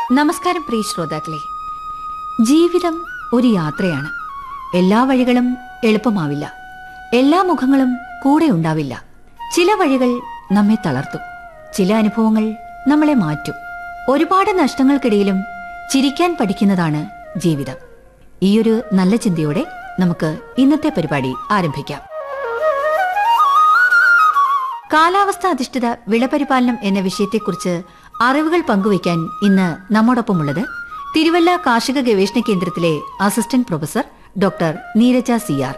നമസ്കാരം പ്രിയ ശ്രോതാക്കളെ ജീവിതം ഒരു യാത്രയാണ് എല്ലാ വഴികളും എളുപ്പമാവില്ല എല്ലാ മുഖങ്ങളും കൂടെ ഉണ്ടാവില്ല ചില വഴികൾ നമ്മെ തളർത്തും ചില അനുഭവങ്ങൾ നമ്മളെ മാറ്റും ഒരുപാട് നഷ്ടങ്ങൾക്കിടയിലും ചിരിക്കാൻ പഠിക്കുന്നതാണ് ജീവിതം ഈയൊരു നല്ല ചിന്തയോടെ നമുക്ക് ഇന്നത്തെ പരിപാടി ആരംഭിക്കാം കാലാവസ്ഥ അധിഷ്ഠിത വിളപരിപാലനം എന്ന വിഷയത്തെക്കുറിച്ച് അറിവുകൾ പങ്കുവയ്ക്കാൻ ഇന്ന് നമ്മോടൊപ്പമുള്ളത് തിരുവല്ല കാർഷിക ഗവേഷണ കേന്ദ്രത്തിലെ assistant professor doctor Neeraja C R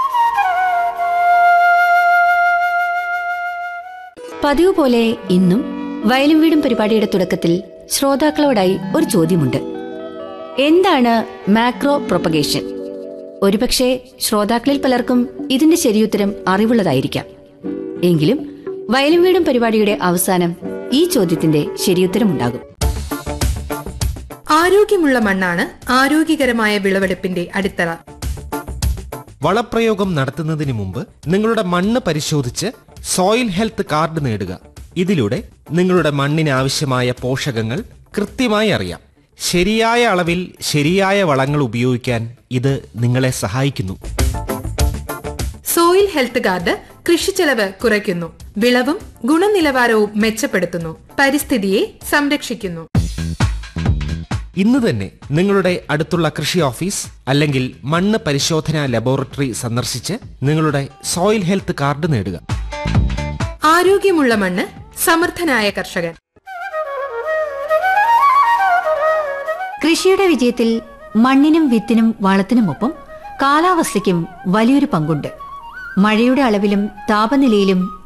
പതിവ് പോലെ ഇന്നും വയലും വീടും പരിപാടിയുടെ തുടക്കത്തിൽ ശ്രോതാക്കളോടായി ഒരു ചോദ്യമുണ്ട് എന്താണ് മാക്രോ പ്രൊപ്പഗേഷൻ ഒരുപക്ഷെ ശ്രോതാക്കളിൽ പലർക്കും ഇതിന്റെ ശരിയുത്തരം അറിവുള്ളതായിരിക്കാം എങ്കിലും വയലും വീടും പരിപാടിയുടെ അവസാനം ഈ ചോദ്യത്തിന്റെ ശരിയുത്തരമുണ്ടാകും ആരോഗ്യമുള്ള മണ്ണാണ് ആരോഗ്യകരമായ വിളവെടുപ്പിന്റെ അടിത്തറ വളപ്രയോഗം നടത്തുന്നതിന് മുമ്പ് നിങ്ങളുടെ മണ്ണ് പരിശോധിച്ച് സോയിൽ ഹെൽത്ത് കാർഡ് നേടുക ഇതിലൂടെ നിങ്ങളുടെ മണ്ണിന് ആവശ്യമായ പോഷകങ്ങൾ കൃത്യമായി അറിയാം ശരിയായ അളവിൽ ശരിയായ വളങ്ങൾ ഉപയോഗിക്കാൻ ഇത് നിങ്ങളെ സഹായിക്കുന്നു സോയിൽ ഹെൽത്ത് കാർഡ് കൃഷിച്ചെലവ് കുറയ്ക്കുന്നു വിളവും ഗുണനിലവാരവും മെച്ചപ്പെടുത്തുന്നു പരിസ്ഥിതിയെ സംരക്ഷിക്കുന്നു ഇന്ന് തന്നെ നിങ്ങളുടെ അടുത്തുള്ള കൃഷി ഓഫീസ് അല്ലെങ്കിൽ മണ്ണ് പരിശോധനാ ലബോറട്ടറി സന്ദർശിച്ച് നിങ്ങളുടെ സോയിൽ ഹെൽത്ത് കാർഡ് നേടുക ആരോഗ്യമുള്ള മണ്ണ് സമർത്ഥനായ കർഷകൻ കൃഷിയുടെ വിജയത്തിൽ മണ്ണിനും വിത്തിനും വളത്തിനുമൊപ്പം കാലാവസ്ഥയ്ക്കും വലിയൊരു പങ്കുണ്ട് മഴയുടെ അളവിലും താപനിലയിലും